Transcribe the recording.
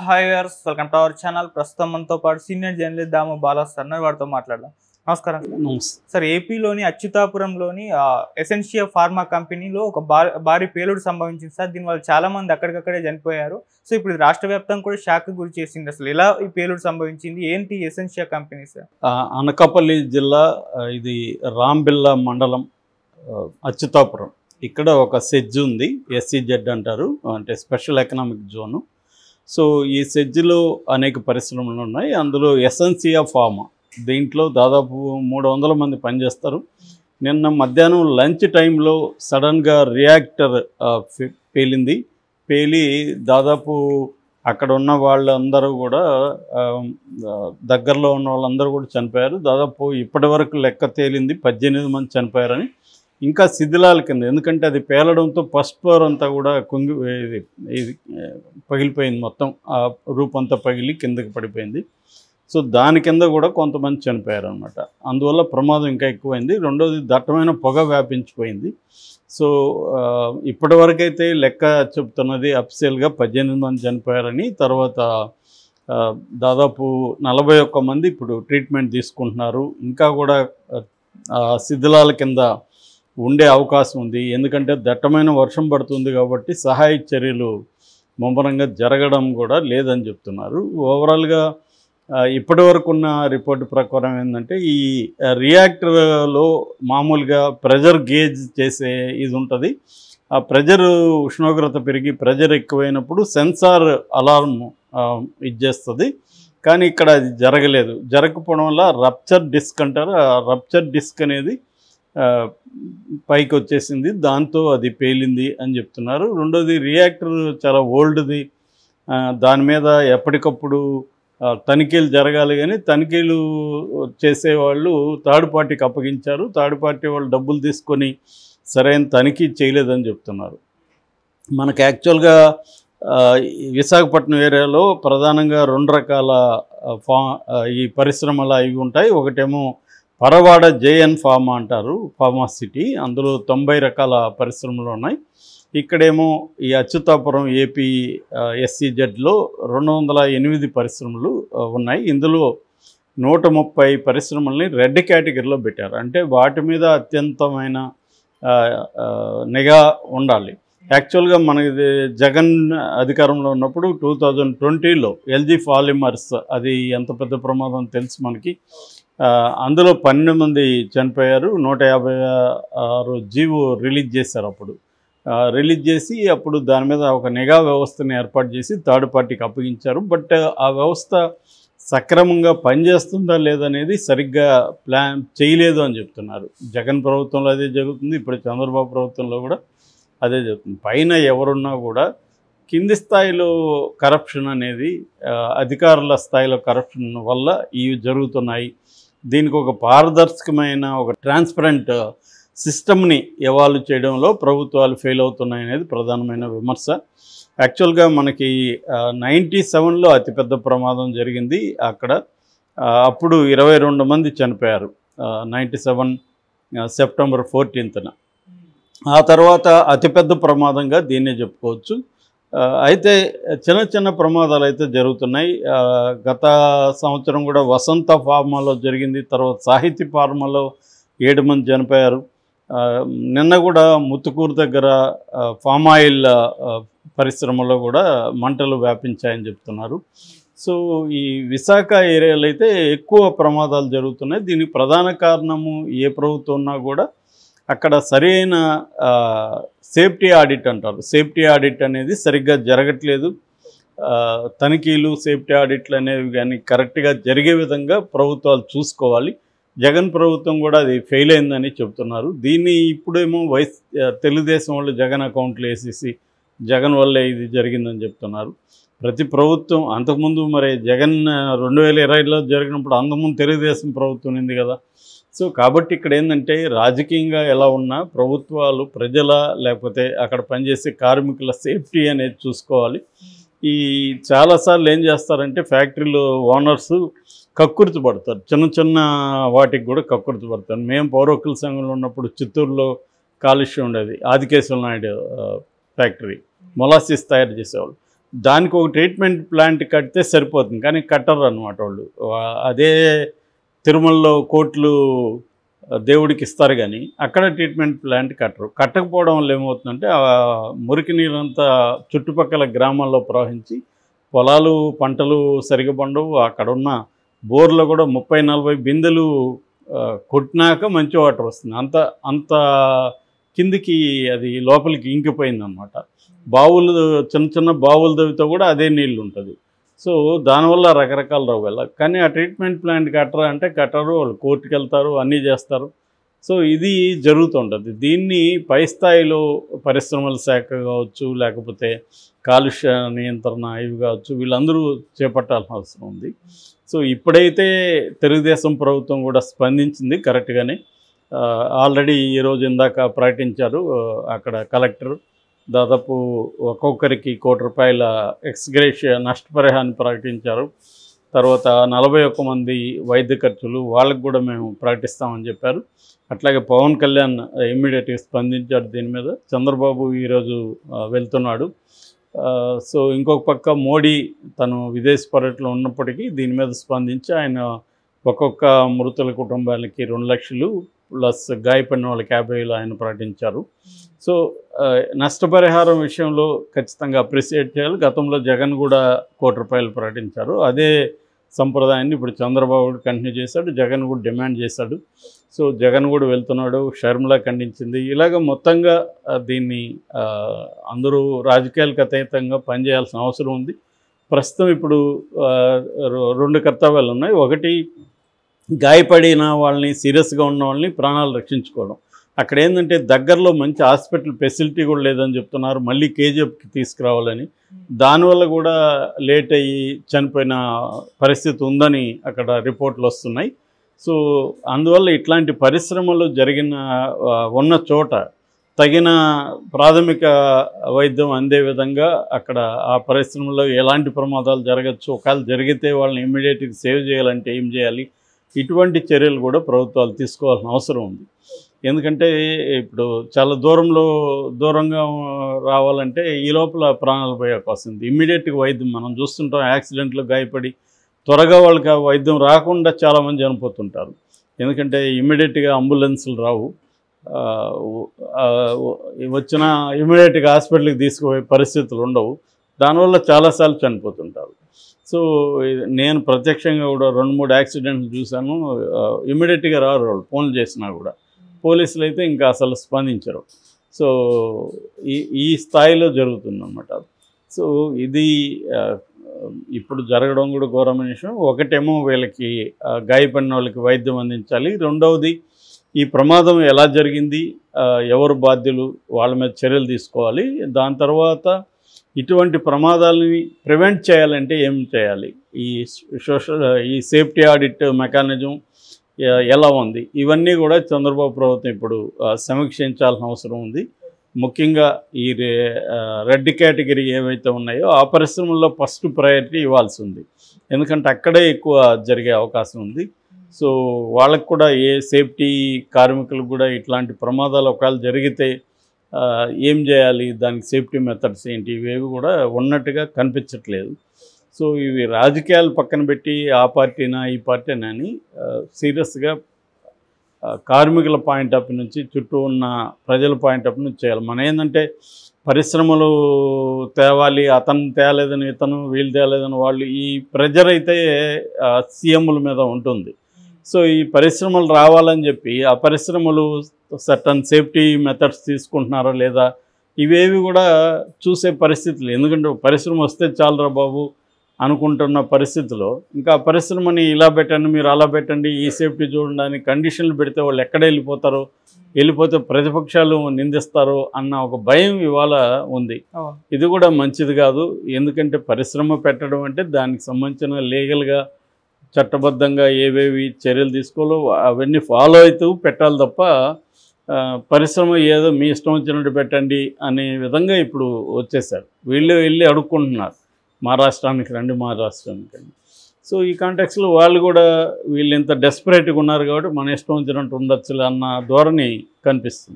Hi viewers welcome to our channel ప్రస్తుతం మనతో పాటు senior journalist Damu Bala sir ఉన్నారు. వారితో మాట్లాడదాం నమస్కారం సార్. సార్ ఏపీలోని అచ్యుతాపురంలోని ఎసెన్షియా ఫార్మా కంపెనీలో ఒక భారీ భారీ పేలుడు సంభవించింది సార్ దీనివల్ల చాలా మంది అక్కడికక్కడే చనిపోయారు సో ఇప్పుడు ఇది రాష్ట్ర వ్యాప్తంగా కూడా షాక్ గురి చేసింది అసలు ఎలా ఈ పేలుడు సంభవించింది ఏంటి ఎసెన్షియా కంపెనీ సార్ ఆ, అనకాపల్లి జిల్లా ఆ, ఇది రాంబిల్లా మండలం ఆ, అచ్యుతాపురం ఇక్కడ ఒక సెజ్ ఉంది ఎస్సీజెడ్ అంటారు అంటే స్పెషల్ ఎకనామిక్ జోను సో ఈ సెజ్లో అనేక పరిశ్రమలు ఉన్నాయి అందులో ఎసెన్సియా ఫార్మా దీంట్లో దాదాపు మూడు వందల మంది పనిచేస్తారు నిన్న మధ్యాహ్నం లంచ్ టైంలో సడన్గా రియాక్టర్ ఆ, ఫె- పేలింది పేలి దాదాపు అక్కడ ఉన్న వాళ్ళందరూ కూడా ఆ, ఆ, దగ్గరలో ఉన్న వాళ్ళందరూ కూడా చనిపోయారు దాదాపు ఇప్పటి వరకు లెక్క తేలింది పద్దెనిమిది మంది చనిపోయారని ఇంకా శిథిలాల కింద ఎందుకంటే అది పేలడంతో ఫస్ట్ ఫ్లోర్ అంతా కూడా కుంగి ఇది ఇది ఆ, పగిలిపోయింది మొత్తం ఆ రూప్ అంతా పగిలి కిందకి పడిపోయింది సో దాని కింద కూడా కొంతమంది చనిపోయారు అనమాట అందువల్ల ప్రమాదం ఇంకా ఎక్కువైంది రెండోది దట్టమైన పొగ వ్యాపించిపోయింది సో ఆ, ఇప్పటి వరకైతే లెక్క చెప్తున్నది అఫిషియల్గా పద్దెనిమిది మంది చనిపోయారని తర్వాత ఆ, దాదాపు నలభై ఒక్క మంది ఇప్పుడు ట్రీట్మెంట్ తీసుకుంటున్నారు ఇంకా కూడా ఆ, శిథిలాల కింద ఉండే అవకాశం ఉంది ఎందుకంటే దట్టమైన వర్షం పడుతుంది కాబట్టి సహాయ చర్యలు ముమ్మరంగా జరగడం కూడా లేదని చెప్తున్నారు ఓవరాల్గా ఆ, ఇప్పటి వరకు ఉన్న రిపోర్ట్ ప్రకారం ఏంటంటే ఈ రియాక్టర్లో మామూలుగా ప్రెజర్ గేజ్ చేసే ఇది ఉంటుంది ఆ ప్రెజర్ ఉష్ణోగ్రత పెరిగి ప్రెజర్ ఎక్కువైనప్పుడు సెన్సార్ అలారం ఇచ్చేస్తుంది కానీ ఇక్కడ అది జరగలేదు జరగకపోవడం వల్ల రప్చర్ డిస్క్ అంటారు ఆ రప్చర్ డిస్క్ అనేది ఆ, పైకి వచ్చేసింది దాంతో అది పేలింది అని చెప్తున్నారు రెండోది రియాక్టర్ చాలా ఓల్డ్ది ఆ, దాని మీద ఎప్పటికప్పుడు ఆ, తనిఖీలు జరగాలి కానీ తనిఖీలు చేసేవాళ్ళు థర్డ్ పార్టీకి అప్పగించారు థర్డ్ పార్టీ వాళ్ళు డబ్బులు తీసుకొని సరైన తనిఖీ చేయలేదని చెప్తున్నారు మనకు యాక్చువల్గా ఆ, ఈ విశాఖపట్నం ఏరియాలో ప్రధానంగా రెండు రకాల ఆ, ఫా ఆ, ఈ పరిశ్రమలు అవి ఉంటాయి ఒకటేమో పరవాడ జేఎన్ ఫార్మా అంటారు ఫార్మా సిటీ అందులో తొంభై రకాల పరిశ్రమలు ఉన్నాయి ఇక్కడేమో ఈ అచ్యుతాపురం ఏపీ ఎస్సీజెడ్లో రెండు వందల ఎనిమిది పరిశ్రమలు ఆ, ఉన్నాయి ఇందులో నూట ముప్పై పరిశ్రమల్ని రెడ్ కేటగిరీలో పెట్టారు అంటే వాటి మీద అత్యంతమైన ఆ, ఆ, నిఘా ఉండాలి యాక్చువల్గా మనకి ఇది జగన్ అధికారంలో ఉన్నప్పుడు టూ థౌజండ్ ట్వంటీలో ఎల్జీ ఫాలిమర్స్ అది ఎంత పెద్ద ప్రమాదం తెలుసు మనకి ఆ, అందులో పన్నెండు మంది చనిపోయారు నూట యాభై ఆరు జీవో రిలీజ్ చేశారు అప్పుడు ఆ, రిలీజ్ చేసి అప్పుడు దాని మీద ఒక నిఘా వ్యవస్థని ఏర్పాటు చేసి థర్డ్ పార్టీకి అప్పగించారు బట్ ఆ వ్యవస్థ సక్రమంగా పనిచేస్తుందా లేదనేది సరిగ్గా ప్లాన్ చేయలేదు అని చెప్తున్నారు జగన్ ప్రభుత్వంలో అదే జరుగుతుంది ఇప్పుడు చంద్రబాబు ప్రభుత్వంలో కూడా అదే జరుగుతుంది పైన ఎవరున్నా కూడా కింది స్థాయిలో కరప్షన్ అనేది ఆ, అధికారుల స్థాయిలో కరప్షన్ వల్ల ఇవి జరుగుతున్నాయి దీనికి ఒక పారదర్శకమైన ఒక ట్రాన్స్పరెంట్ సిస్టమ్ని ఎవాల్వ్ చేయడంలో ప్రభుత్వాలు ఫెయిల్ అవుతున్నాయి అనేది ప్రధానమైన విమర్శ యాక్చువల్గా మనకి నైంటీ సెవెన్లో అతిపెద్ద ప్రమాదం జరిగింది అక్కడ ఆ, అప్పుడు ఇరవై రెండు మంది చనిపోయారు నైంటీ సెవెన్ సెప్టెంబర్ ఫోర్టీన్త్న ఆ తర్వాత అతిపెద్ద ప్రమాదంగా దీన్నే చెప్పుకోవచ్చు ఆ, అయితే చిన్న చిన్న ప్రమాదాలు అయితే జరుగుతున్నాయి ఆ, గత సంవత్సరం కూడా వసంత ఫార్మాలో జరిగింది తర్వాత సాహితీ ఫార్మాలో ఏడు మంది చనిపోయారు ఆ, నిన్న కూడా ముత్తుకూరు దగ్గర ఆ, ఫామ్ ఆయిల్ ఆ, పరిశ్రమలో కూడా మంటలు వ్యాపించాయని చెప్తున్నారు సో ఈ విశాఖ ఏరియాలో అయితే ఎక్కువ ప్రమాదాలు జరుగుతున్నాయి దీనికి ప్రధాన కారణము ఏ ప్రభుత్వం ఉన్నా కూడా అక్కడ సరైన సేఫ్టీ ఆడిట్ అంటారు సేఫ్టీ ఆడిట్ అనేది సరిగ్గా జరగట్లేదు ఆ, తనిఖీలు సేఫ్టీ ఆడిట్లు అనేవి కానీ కరెక్ట్గా జరిగే విధంగా ప్రభుత్వాలు చూసుకోవాలి జగన్ ప్రభుత్వం కూడా అది ఫెయిల్ అయిందని చెప్తున్నారు దీన్ని ఇప్పుడేమో వైస్ ఆ, తెలుగుదేశం వాళ్ళు జగన్ అకౌంట్లు వేసేసి జగన్ వల్లే ఇది జరిగిందని చెప్తున్నారు ప్రతి ప్రభుత్వం అంతకుముందు మరి జగన్ రెండు వేల ఇరవైలో జరిగినప్పుడు అంతకుముందు తెలుగుదేశం ప్రభుత్వం ఉంది కదా సో కాబట్టి ఇక్కడ ఏంటంటే రాజకీయంగా ఎలా ఉన్నా ప్రభుత్వాలు ప్రజల లేకపోతే అక్కడ పనిచేసే కార్మికుల సేఫ్టీ అనేది చూసుకోవాలి ఈ చాలాసార్లు ఏం చేస్తారంటే ఫ్యాక్టరీలో ఓనర్స్ కక్కుర్తి పడతారు చిన్న చిన్న వాటికి కూడా కక్కుర్తి పడతారు మేము పౌరకుల సంఘంలో ఉన్నప్పుడు చిత్తూరులో కాలుష్యం ఉండేది ఆదికేశ్వర నాయుడు ఆ, ఫ్యాక్టరీ మొలాసిస్ తయారు చేసేవాళ్ళు దానికి ఒక ట్రీట్మెంట్ ప్లాంట్ కడితే సరిపోతుంది కానీ కట్టరు అనమాట వాళ్ళు వా- అదే తిరుమలలో కోట్లు ఆ, దేవుడికి ఇస్తారు కానీ అక్కడ ట్రీట్మెంట్ ప్లాంట్ కట్టరు కట్టకపోవడం వల్ల ఏమవుతుందంటే ఆ మురికి నీరంతా చుట్టుపక్కల గ్రామాల్లో ప్రవహించి పొలాలు పంటలు సరిగా పండవు అక్కడ ఉన్న బోర్లో కూడా ముప్పై నలభై బిందెలు ఆ, కొట్టినాక మంచి వాటర్ వస్తుంది అంత అంత కిందికి అది లోపలికి ఇంకిపోయింది అనమాట బావులు చిన్న చిన్న బావులు తవ్వితే కూడా అదే నీళ్ళు ఉంటుంది సో దానివల్ల రకరకాల రోగాలు కానీ ఆ ట్రీట్మెంట్ ప్లాంట్ కట్టరా అంటే కట్టరు వాళ్ళు కోర్టుకి వెళ్తారు అన్నీ చేస్తారు సో ఇది జరుగుతుంటుంది దీన్ని పై స్థాయిలో పరిశ్రమల శాఖ కావచ్చు లేకపోతే కాలుష్య నియంత్రణ ఇవి కావచ్చు వీళ్ళందరూ చేపట్టాల్సిన అవసరం ఉంది సో ఇప్పుడైతే తెలుగుదేశం ప్రభుత్వం కూడా స్పందించింది కరెక్ట్గానే ఆల్రెడీ ఈరోజు ఇందాక ప్రకటించారు ఆ, అక్కడ కలెక్టర్ దాదాపు ఒక్కొక్కరికి కోటి రూపాయల ఎక్స్గ్రేషియా నష్టపరిహారాన్ని ప్రకటించారు తర్వాత నలభై ఒక్క మంది వైద్య ఖర్చులు వాళ్ళకు కూడా మేము ప్రకటిస్తామని చెప్పారు అట్లాగే పవన్ కళ్యాణ్ ఇమ్మీడియట్గా స్పందించాడు దీని మీద చంద్రబాబు ఈరోజు ఆ, వెళ్తున్నాడు ఆ, సో ఇంకొక పక్క మోడీ తను విదేశీ పర్యటనలో ఉన్నప్పటికీ దీని మీద స్పందించి ఆయన ఒక్కొక్క మృతుల కుటుంబాలకి రెండు లక్షలు ప్లస్ గాయపడిన వాళ్ళకి యాభై వేలు ఆయన ప్రకటించారు సో ఆ, నష్టపరిహారం విషయంలో ఖచ్చితంగా అప్రిసియేట్ చేయాలి గతంలో జగన్ కూడా కోటి రూపాయలు ప్రకటించారు అదే సంప్రదాయాన్ని ఇప్పుడు చంద్రబాబు కూడా కంటిన్యూ చేశాడు జగన్ కూడా డిమాండ్ చేశాడు సో జగన్ కూడా వెళ్తున్నాడు షర్మిల ఖండించింది ఇలాగ మొత్తంగా ఆ, దీన్ని ఆ, అందరూ రాజకీయాలకు అతీతంగా పనిచేయాల్సిన అవసరం ఉంది ప్రస్తుతం ఇప్పుడు ఆ, రె- రెండు కర్తవ్యాలు ఉన్నాయి ఒకటి గాయపడిన వాళ్ళని సీరియస్గా ఉన్న వాళ్ళని ప్రాణాలు రక్షించుకోవడం అక్కడ ఏంటంటే దగ్గరలో మంచి హాస్పిటల్ ఫెసిలిటీ కూడా లేదని చెప్తున్నారు మళ్ళీ కేజీఎఫ్కి తీసుకురావాలని దానివల్ల కూడా లేట్ అయ్యి చనిపోయిన పరిస్థితి ఉందని అక్కడ రిపోర్ట్లు వస్తున్నాయి సో అందువల్ల ఇట్లాంటి పరిశ్రమలు జరిగిన ఆ, ఉన్న చోట తగిన ప్రాథమిక వైద్యం అందే విధంగా అక్కడ ఆ పరిశ్రమలో ఎలాంటి ప్రమాదాలు జరగచ్చు ఒకవేళ జరిగితే వాళ్ళని ఇమ్మీడియట్గా సేవ్ చేయాలంటే ఏం చేయాలి ఇటువంటి చర్యలు కూడా ప్రభుత్వాలు తీసుకోవాల్సిన అవసరం ఉంది ఎందుకంటే ఇప్పుడు చాలా దూరంలో దూరంగా రావాలంటే ఈ లోపల ప్రాణాలు పోయే అవకాశం ఉంది ఇమ్మీడియట్గా వైద్యం మనం చూస్తుంటాం యాక్సిడెంట్లు గాయపడి త్వరగా వాళ్ళకి ఆ వైద్యం రాకుండా చాలామంది చనిపోతుంటారు ఎందుకంటే ఇమ్మీడియట్గా అంబులెన్సులు రావు ఆ, ఆ, వచ్చిన ఇమ్మీడియట్గా హాస్పిటల్కి తీసుకుపోయే పరిస్థితులు ఉండవు దానివల్ల చాలాసార్లు చనిపోతుంటారు సో ఇది నేను ప్రత్యక్షంగా కూడా రెండు మూడు యాక్సిడెంట్లు చూశాను ఇమ్మీడియట్గా రారు వాళ్ళు ఫోన్లు చేసినా కూడా పోలీసులు అయితే ఇంకా అసలు స్పందించరు సో ఈ ఈ స్థాయిలో జరుగుతుందన్నమాట సో ఇది ఆ, ఇప్పుడు జరగడం కూడా ఘోరమైన విషయం ఒకటేమో వీళ్ళకి ఆ, గాయపడిన వాళ్ళకి వైద్యం అందించాలి రెండవది ఈ ప్రమాదం ఎలా జరిగింది ఆ, ఎవరు బాధ్యులు వాళ్ళ మీద చర్యలు తీసుకోవాలి దాని తర్వాత ఇటువంటి ప్రమాదాలని ప్రివెంట్ చేయాలంటే ఏం చేయాలి ఈ సోషల్ ఈ సేఫ్టీ ఆడిట్ మెకానిజం ఎ- ఎలా ఉంది ఇవన్నీ కూడా చంద్రబాబు ప్రభుత్వం ఇప్పుడు ఆ, సమీక్షించాల్సిన అవసరం ఉంది ముఖ్యంగా ఈ రే- ఆ, రెడ్ కేటగిరీ ఏవైతే ఉన్నాయో ఆ పరిశ్రమల్లో ఫస్ట్ ప్రయారిటీ ఇవ్వాల్సి ఉంది ఎందుకంటే అక్కడే ఎక్కువ జరిగే అవకాశం ఉంది సో వాళ్ళకు కూడా ఏ సేఫ్టీ కార్మికులకు కూడా ఇట్లాంటి ప్రమాదాలు ఒకవేళ జరిగితే ఆ, ఏం చేయాలి దానికి సేఫ్టీ మెథడ్స్ ఏంటి ఇవేవి కూడా ఉన్నట్టుగా కనిపించట్లేదు సో ఇవి రాజకీయాలు పక్కన పెట్టి ఆ పార్టీనా ఈ పార్టీనా అని సీరియస్గా కార్మికుల పాయింట్ ఆఫ్ నుంచి చుట్టూ ఉన్న ప్రజల పాయింట్ ఆఫ్ నుంచి చేయాలి మన ఏంటంటే పరిశ్రమలు తేవాలి అతను తేలేదని ఇతను వీళ్ళు తేలేదని వాళ్ళు ఈ ప్రెజర్ అయితే సీఎంల మీద ఉంటుంది సో ఈ పరిశ్రమలు రావాలని చెప్పి ఆ పరిశ్రమలు సర్టన్ సేఫ్టీ మెథడ్స్ తీసుకుంటున్నారా లేదా ఇవేవి కూడా చూసే పరిస్థితులు ఎందుకంటే ఒక పరిశ్రమ వస్తే చాలరా బాబు అనుకుంటున్న పరిస్థితిలో ఇంకా ఆ పరిశ్రమని ఇలా పెట్టండి మీరు అలా పెట్టండి ఈ సేఫ్టీ చూడండి అని కండిషన్లు పెడితే వాళ్ళు ఎక్కడ వెళ్ళిపోతారో వెళ్ళిపోతే ప్రతిపక్షాలు నిందిస్తారు అన్న ఒక భయం ఇవాళ ఉంది అవును ఇది కూడా మంచిది కాదు ఎందుకంటే పరిశ్రమ పెట్టడం అంటే దానికి సంబంధించిన లీగల్గా చట్టబద్ధంగా ఏవేవి చర్యలు తీసుకోవాలో అవన్నీ ఫాలో అవుతూ పెట్టాలి తప్ప ఆ, పరిశ్రమ ఏదో మీ ఇష్టం వచ్చినట్టు పెట్టండి అనే విధంగా ఇప్పుడు వచ్చేసారు వీళ్ళు వెళ్ళి అడుక్కుంటున్నారు మా రాష్ట్రానికి రండి మా రాష్ట్రానికి రండి సో ఈ కాంటాక్స్లో వాళ్ళు కూడా వీళ్ళు ఇంత డెస్పరేట్గా ఉన్నారు కాబట్టి మన ఇష్టం వచ్చినట్టు ఉండొచ్చులే అన్న ధోరణి కనిపిస్తుంది